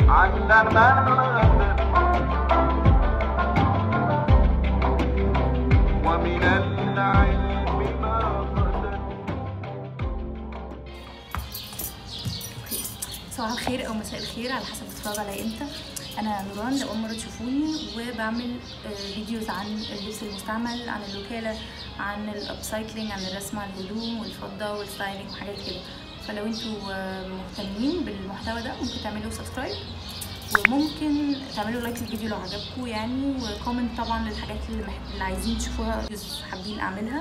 علمنا ومن العلم ما قدر صباح الخير او مساء الخير على حسب بتتفرج عليا امتى انا نوران لاول مره تشوفوني وبعمل آه، فيديوز عن اللبس المستعمل عن الوكاله عن الابسايكلينج عن الرسم على الهدوم والفضه والستايلينج وحاجات كده فلو انتوا آه، مهتمين بالمحتوى ده ممكن تعملوا سبسكرايب وممكن تعملوا لايك للفيديو لو عجبكم يعني وكومنت طبعا للحاجات اللي, مح... اللي عايزين تشوفوها حابين اعملها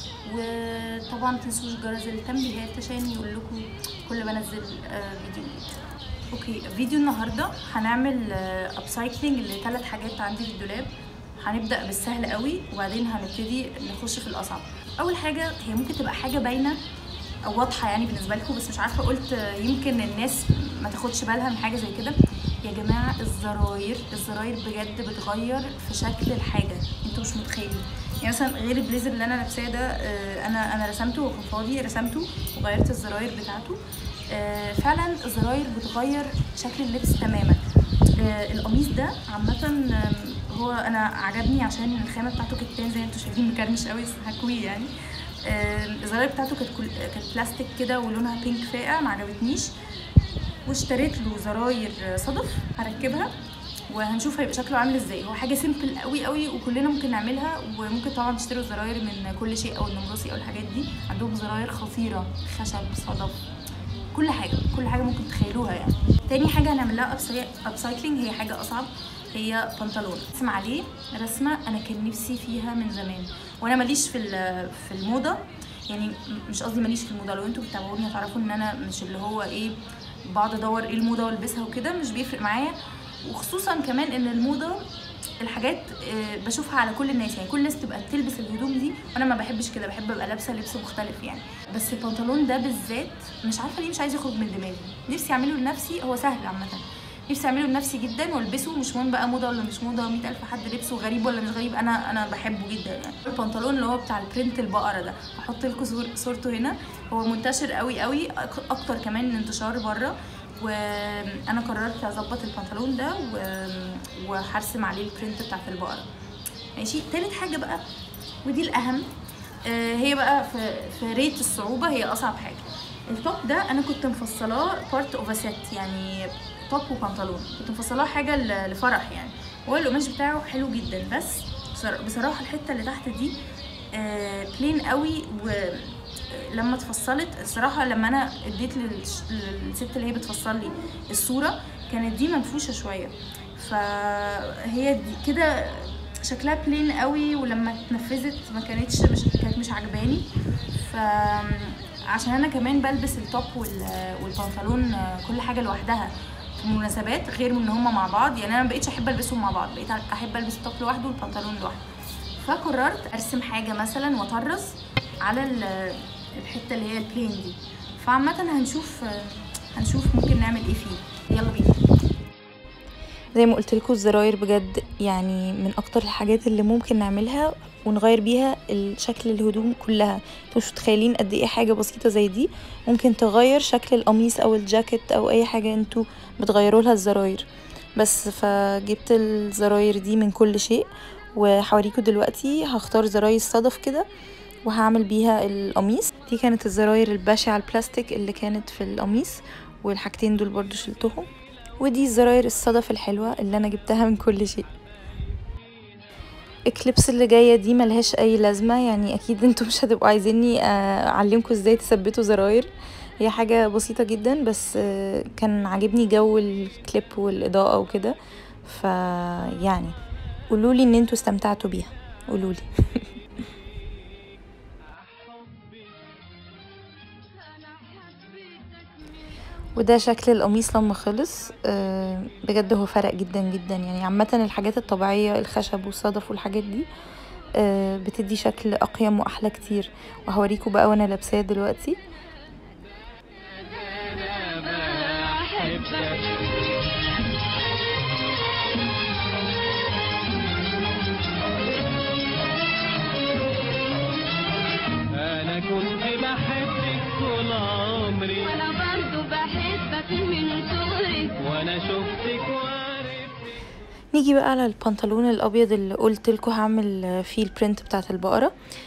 وطبعا ما تنسوش جرس التنبيهات عشان يقول لكم كل ما انزل آه، فيديو جديد اوكي فيديو النهارده هنعمل ابسايكلينج لثلاث حاجات عندي في الدولاب هنبدا بالسهل قوي وبعدين هنبتدي نخش في الاصعب اول حاجه هي ممكن تبقى حاجه باينه او واضحه يعني بالنسبه لكم بس مش عارفه قلت آه، يمكن الناس ما تاخدش بالها من حاجه زي كده يا جماعه الزراير الزراير بجد بتغير في شكل الحاجه انتوا مش متخيلين يعني مثلا غير البليزر اللي انا لابساه ده آه، انا انا رسمته وهو كان فاضي رسمته وغيرت الزراير بتاعته آه، فعلا الزراير بتغير شكل اللبس تماما آه، القميص ده عامة آم، هو انا عجبني عشان الخامة بتاعته كتان زي ما انتوا شايفين مكرمش قوي بس هكويه يعني آم، الزراير بتاعته كانت كل... كانت بلاستيك كده ولونها بينك فاقع ما عجبتنيش واشتريت له زراير صدف هركبها وهنشوف هيبقى شكله عامل ازاي هو حاجه سيمبل قوي قوي وكلنا ممكن نعملها وممكن طبعا تشتروا زراير من كل شيء او النمرسي او الحاجات دي عندهم زراير خطيره خشب صدف كل حاجه كل حاجه ممكن تخيلوها يعني تاني حاجه هنعمل لها ابسايكلينج هي حاجه اصعب هي بنطلون رسم عليه رسمه انا كان نفسي فيها من زمان وانا ماليش في ال- في الموضه يعني م- مش قصدي ماليش في الموضه لو انتوا بتتابعوني هتعرفوا ان انا مش اللي هو ايه بقعد ادور ايه الموضه والبسها وكده مش بيفرق معايا وخصوصا كمان ان الموضه الحاجات آه، بشوفها على كل الناس يعني كل الناس تبقى تلبس الهدوم دي وانا ما بحبش كده بحب ابقى لابسه لبس مختلف يعني بس البنطلون ده بالذات مش عارفه ليه مش عايز يخرج من دماغي نفسي اعمله لنفسي هو سهل عامه نفسي اعمله لنفسي جدا والبسه مش مهم بقى موضه ولا مش موضه مئة الف حد لبسه غريب ولا مش غريب انا انا بحبه جدا يعني البنطلون اللي هو بتاع البرنت البقره ده هحط لكم صور صورته هنا هو منتشر قوي قوي أك- اكتر كمان من انتشار بره وانا قررت اظبط البنطلون ده و... وهرسم عليه البرنت بتاعت البقره ماشي تالت حاجه بقى ودي الاهم آه، هي بقى في في ريت الصعوبه هي اصعب حاجه التوب ده انا كنت مفصلاه بارت اوف سيت يعني توب وبنطلون كنت مفصلاه حاجه ل- لفرح يعني هو القماش بتاعه حلو جدا بس بصرا- بصراحه الحته اللي تحت دي آه، بلين قوي ولما اتفصلت الصراحه لما انا اديت للش- للست اللي هي بتفصل لي الصوره كانت دي منفوشه شويه فهي دي كده شكلها بلين قوي ولما اتنفذت ما كانتش مش كانت مش عجباني ف عشان انا كمان بلبس التوب وال- والبنطلون كل حاجه لوحدها في مناسبات غير من ان هما مع بعض يعني انا ما بقيتش احب البسهم مع بعض بقيت احب البس التوب لوحده والبنطلون لوحده فقررت ارسم حاجه مثلا واطرز على ال- الحته اللي هي البلين دي فعامه هنشوف هنشوف ممكن نعمل ايه فيه يلا بينا زي ما قلت لكم الزراير بجد يعني من اكتر الحاجات اللي ممكن نعملها ونغير بيها شكل الهدوم كلها انتوا مش متخيلين قد ايه حاجه بسيطه زي دي ممكن تغير شكل القميص او الجاكيت او اي حاجه انتوا بتغيروا لها الزراير بس فجبت الزراير دي من كل شيء وهوريكم دلوقتي هختار زراير صدف كده وهعمل بيها القميص دي كانت الزراير البشعة البلاستيك اللي كانت في القميص والحاجتين دول برضو شلتهم ودي الزراير الصدف الحلوة اللي انا جبتها من كل شيء الكليبس اللي جاية دي ملهاش اي لازمة يعني اكيد انتوا مش هتبقوا عايزيني آه، اعلمكم ازاي تثبتوا زراير هي حاجة بسيطة جدا بس آه، كان عاجبني جو الكليب والاضاءة وكده فيعني قولولي ان انتوا استمتعتوا بيها قولولي وده شكل القميص لما خلص آه، بجد هو فرق جدا جدا يعني عامة الحاجات الطبيعية الخشب والصدف والحاجات دي آه، بتدي شكل أقيم وأحلى كتير وهوريكم بقى وأنا لابساه دلوقتي انا كنت بحبك طول عمري وانا برضو بحبك من صغري انا شفتك وعرفت نيجي بقى على البنطلون الابيض اللي قلت لكم هعمل فيه البرنت بتاعه البقره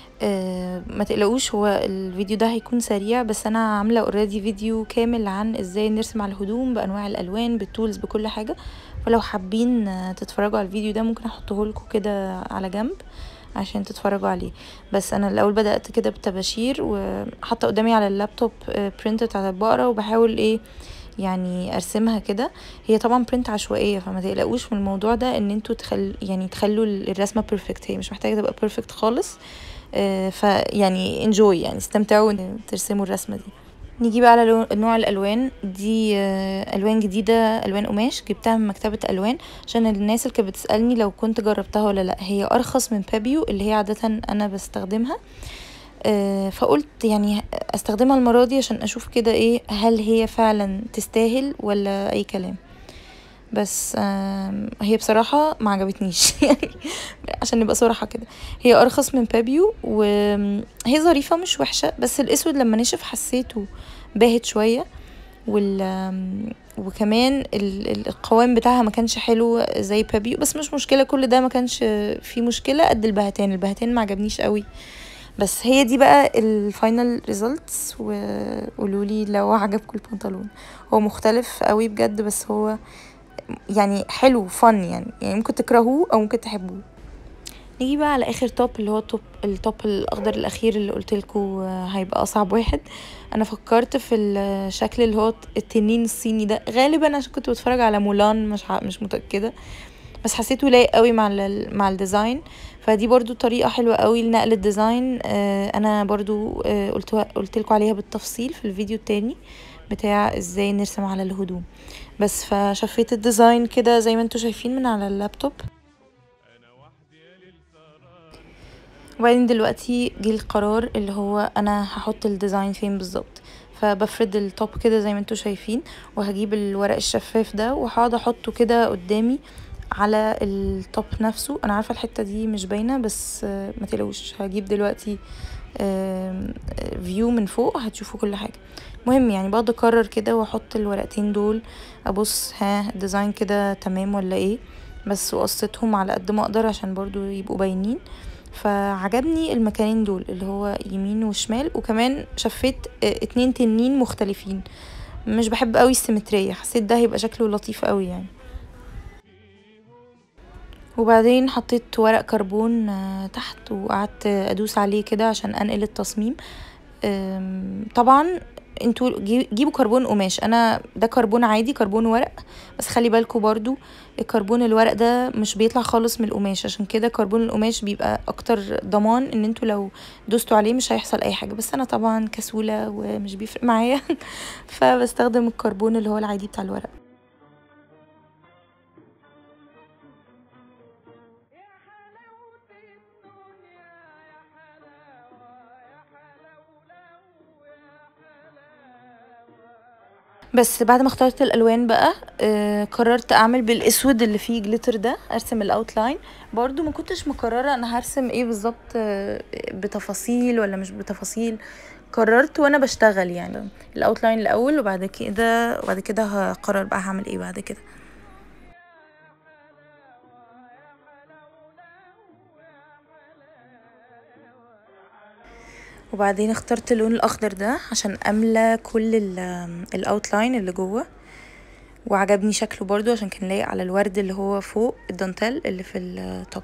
أه ما تقلقوش هو الفيديو ده هيكون سريع بس انا عامله اوريدي فيديو كامل عن ازاي نرسم على الهدوم بانواع الالوان بالتولز بكل حاجه فلو حابين آه، تتفرجوا على الفيديو ده ممكن احطه لكم كده على جنب عشان تتفرجوا عليه بس انا الاول بدات كده بتباشير وحاطه قدامي على اللابتوب برنت بتاعه البقره وبحاول ايه يعني ارسمها كده هي طبعا برنت عشوائيه فما تقلقوش من الموضوع ده ان انتوا تخل يعني تخلوا الرسمه بيرفكت هي مش محتاجه تبقى بيرفكت خالص آه، فيعني انجوي يعني استمتعوا ان ترسموا الرسمه دي نيجي بقى على لون- نوع الالوان دي آه، الوان جديده الوان قماش جبتها من مكتبه الوان عشان الناس اللي كانت بتسالني لو كنت جربتها ولا لا هي ارخص من بابيو اللي هي عاده انا بستخدمها آه، فقلت يعني استخدمها المرة دي عشان اشوف كده ايه هل هي فعلا تستاهل ولا اي كلام بس آم، هي بصراحة ما عجبتنيش يعني عشان نبقى صراحة كده هي ارخص من بابيو وهي ظريفة مش وحشة بس الاسود لما نشف حسيته باهت شوية وال آم، وكمان ال- ال- القوام بتاعها ما كانش حلو زي بابيو بس مش مشكلة كل ده ما كانش فيه مشكلة قد البهتان البهتان ما عجبنيش قوي بس هي دي بقى الفاينل ريزلتس وقولوا لي لو عجبكم البنطلون هو مختلف قوي بجد بس هو يعني حلو فن يعني يعني ممكن تكرهوه او ممكن تحبوه نيجي بقى على اخر توب اللي هو توب التوب الاخضر الاخير اللي قلت لكم هيبقى اصعب واحد انا فكرت في الشكل اللي هو التنين الصيني ده غالبا عشان كنت بتفرج على مولان مش ع- مش متاكده بس حسيته لايق قوي مع ال- مع الديزاين فدي برضو طريقة حلوة قوي لنقل الديزاين آه، انا برضو آه، قلت قلت لكم عليها بالتفصيل في الفيديو التاني بتاع ازاي نرسم على الهدوم بس فشفيت الديزاين كده زي ما انتوا شايفين من على اللابتوب وبعدين دلوقتي جه القرار اللي هو انا هحط الديزاين فين بالظبط فبفرد التوب كده زي ما انتوا شايفين وهجيب الورق الشفاف ده وهقعد احطه كده قدامي على التوب نفسه انا عارفه الحته دي مش باينه بس آه، ما تقلقوش هجيب دلوقتي فيو من فوق هتشوفوا كل حاجه مهم يعني بقعد اكرر كده واحط الورقتين دول ابص ها الديزاين كده تمام ولا ايه بس وقصتهم على قد ما اقدر عشان برضو يبقوا باينين فعجبني المكانين دول اللي هو يمين وشمال وكمان شفيت آه، اتنين تنين مختلفين مش بحب قوي السيمترية حسيت ده هيبقى شكله لطيف قوي يعني وبعدين حطيت ورق كربون آه، تحت وقعدت ادوس عليه كده عشان انقل التصميم أم، طبعا انتوا جي- جيبوا كربون قماش انا ده كربون عادي كربون ورق بس خلي بالكوا برضو الكربون الورق ده مش بيطلع خالص من القماش عشان كده كربون القماش بيبقى اكتر ضمان ان انتوا لو دوستوا عليه مش هيحصل اي حاجه بس انا طبعا كسوله ومش بيفرق معايا فبستخدم الكربون اللي هو العادي بتاع الورق بس بعد ما اخترت الالوان بقى آه قررت اعمل بالاسود اللي فيه جليتر ده ارسم الاوتلاين برضو ما كنتش مقرره انا هرسم ايه بالظبط آه بتفاصيل ولا مش بتفاصيل قررت وانا بشتغل يعني الاوتلاين الاول وبعد كده وبعد كده هقرر بقى هعمل ايه بعد كده وبعدين اخترت اللون الاخضر ده عشان املى كل الاوتلاين اللي جوه وعجبني شكله برضو عشان كان لايق على الورد اللي هو فوق الدانتيل اللي في التوب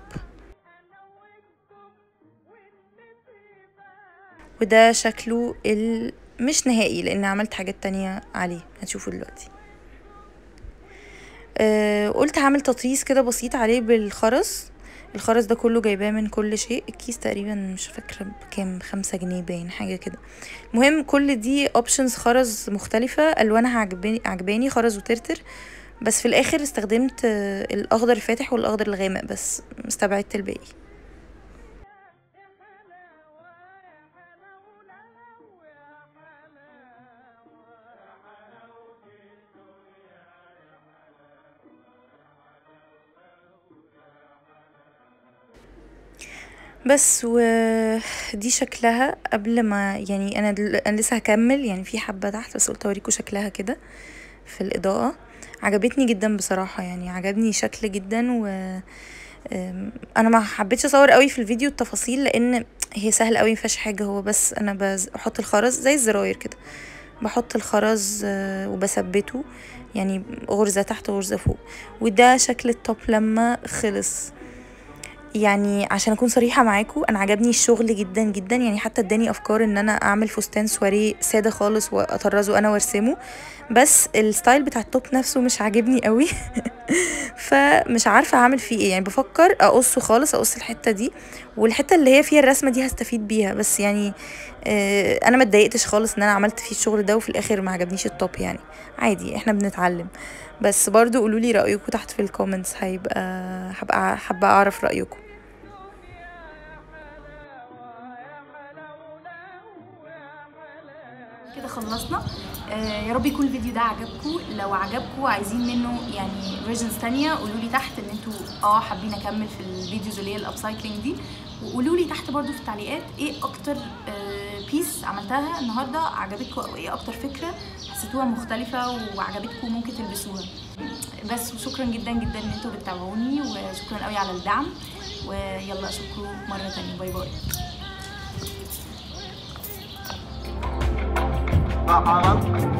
وده شكله ال... مش نهائي لان عملت حاجات تانية عليه هتشوفوا دلوقتي أه قلت هعمل تطريز كده بسيط عليه بالخرز الخرز ده كله جايباه من كل شيء الكيس تقريبا مش فاكرة بكام خمسة جنيه باين حاجة كده المهم كل دي اوبشنز خرز مختلفة الوانها عجباني عجباني خرز وترتر بس في الاخر استخدمت آه، الاخضر الفاتح والاخضر الغامق بس استبعدت الباقي بس ودي شكلها قبل ما يعني انا دل... انا لسه هكمل يعني في حبه تحت بس قلت اوريكم شكلها كده في الاضاءه عجبتني جدا بصراحة يعني عجبني شكل جدا و أم، انا ما حبيتش اصور قوي في الفيديو التفاصيل لان هي سهل قوي مفيهاش حاجة هو بس انا بز- بحط الخرز زي الزراير كده بحط الخرز آه، وبثبته يعني غرزة تحت غرزة فوق وده شكل التوب لما خلص يعني عشان اكون صريحه معاكم انا عجبني الشغل جدا جدا يعني حتى اداني افكار ان انا اعمل فستان سواريه ساده خالص واطرزه انا وارسمه بس الستايل بتاع التوب نفسه مش عاجبني قوي فمش عارفه اعمل فيه ايه يعني بفكر اقصه خالص اقص الحته دي والحته اللي هي فيها الرسمه دي هستفيد بيها بس يعني آه، انا ما اتضايقتش خالص ان انا عملت فيه الشغل ده وفي الاخر ما عجبنيش التوب يعني عادي احنا بنتعلم بس برضو قولوا لي رايكم تحت في الكومنتس هيبقى هبقى حابه اعرف رايكم كده خلصنا آه يا رب يكون الفيديو ده عجبكم لو عجبكم عايزين منه يعني فيرجنز تانية قولوا لي تحت ان انتوا اه حابين اكمل في الفيديوز اللي هي الابسايكلينج دي وقولوا لي تحت برضو في التعليقات ايه اكتر آه بيس عملتها النهارده عجبتكم او ايه اكتر فكره حسيتوها مختلفه وعجبتكم ممكن تلبسوها بس وشكرا جدا جدا ان انتوا بتتابعوني وشكرا قوي على الدعم ويلا اشوفكم مره تانية باي باي أعرف